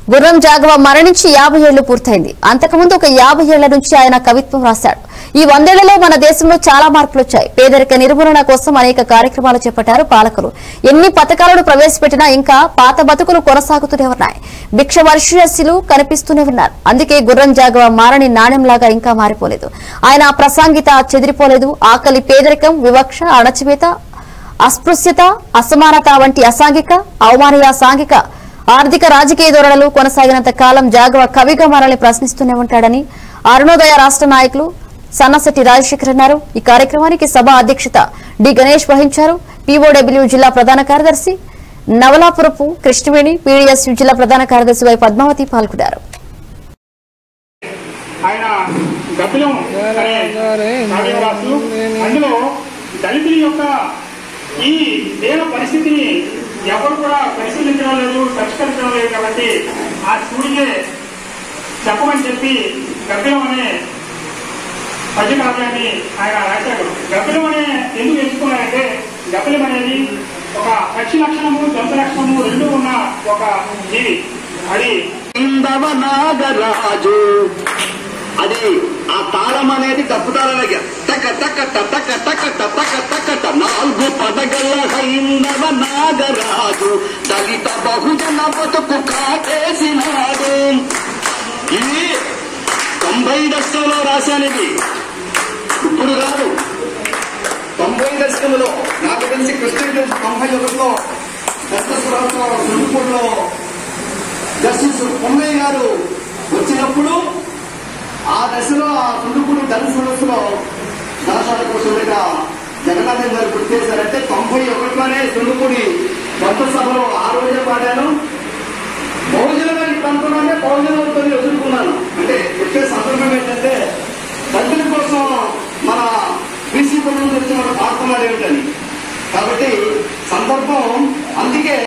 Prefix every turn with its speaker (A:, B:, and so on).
A: గుర్రం జాగవ మరణించి యాభై ఏళ్లు పూర్తయింది అంతకుముందు ఒక యాభై ఏళ్ల నుంచి ఆయన కవిత్వం రాశాడు ఈ వందేళ్లలో మన దేశంలో చాలా మార్పులు వచ్చాయి పేదరిక నిర్మూలన కోసం అనేక కార్యక్రమాలు చేపట్టారు పాలకులు ఎన్ని పథకాలను ప్రవేశపెట్టినా ఇంకా పాత బతుకులు కొనసాగుతూనే ఉన్నాయి భిక్ష వర్షీయస్సులు కనిపిస్తూనే ఉన్నారు అందుకే గుర్రం జాగవ మారని నాణ్యంలాగా ఇంకా మారిపోలేదు ఆయన ప్రసంగిత చెదిరిపోలేదు ఆకలి పేదరికం వివక్ష అణచివేత అస్పృశ్యత అసమానత వంటి అసాంఘిక అవమానీయ సాంఘిక ఆర్థిక రాజకీయ ధోరణులు కొనసాగినంత కాలం జాగవ కవిగా మనల్ని ప్రశ్నిస్తూనే ఉంటాడని అరుణోదయ రాష్ట్ర నాయకులు సన్నశెట్టి రాజశేఖర్ అన్నారు ఈ కార్యక్రమానికి సభ అధ్యక్షత డి గణేష్ వహించారు పీఓడబ్ల్యూ జిల్లా ప్రధాన కార్యదర్శి నవలాపురపు కృష్ణవేణి పీడీఎస్ జిల్లా ప్రధాన కార్యదర్శి వై పద్మావతి పాల్గొన్నారు
B: ఆయన గబ్బిలం అనే కావ్యం రాస్తూ అందులో దళితుల యొక్క ఈ దేవ పరిస్థితిని ఎవరు కూడా పరిశీలించడం లేదు పరిష్కరించడం లేదు కాబట్టి ఆ సూర్యుడే చెప్పమని చెప్పి గబ్బిలం అనే పద్య కావ్యాన్ని ఆయన రాశాడు గబ్బిలం అనే ఎందుకు ఎంచుకున్నారంటే గబ్బిలం అనేది ఒక పక్షి లక్షణము జంతు లక్షణము రెండు ఉన్న ఒక జీవి అది
C: ఇందవ నాగరాజు అది ఆ తాళం అనేది డబ్బు తాళలాగా టక టక టక టక టక టక నాలుగు పదగల హైందవ నాగరాజు దళిత బహుజన బతుకు కాటేసినాడు ఇది తొంభై దశకంలో రాశానిది ఇప్పుడు కాదు తొంభై దశకంలో నాకు తెలిసి కృష్ణ తొంభై ఒకటిలో దశరథ సుడుపూడిలో జస్టిస్ పొన్నయ్య గారు వచ్చినప్పుడు ఆ దశలో ఆ తుండుకుడు ధన సదస్సులో దాసాల కోసంగా జగన్నాథం గారు గుర్తు చేశారంటే తొంభై ఒకటిలోనే తుండుకుడి కొత్త సభలో ఆ రోజే పాడాను బహుజనమైన ప్రాంతంలోనే బహుజనంతో ఎదుర్కొన్నాను అంటే చెప్పే సందర్భం ఏంటంటే దళితుల కోసం మన బీసీ పనులు తెచ్చి మన పాడుతున్నాడు ఏమిటని కాబట్టి సందర్భం అందుకే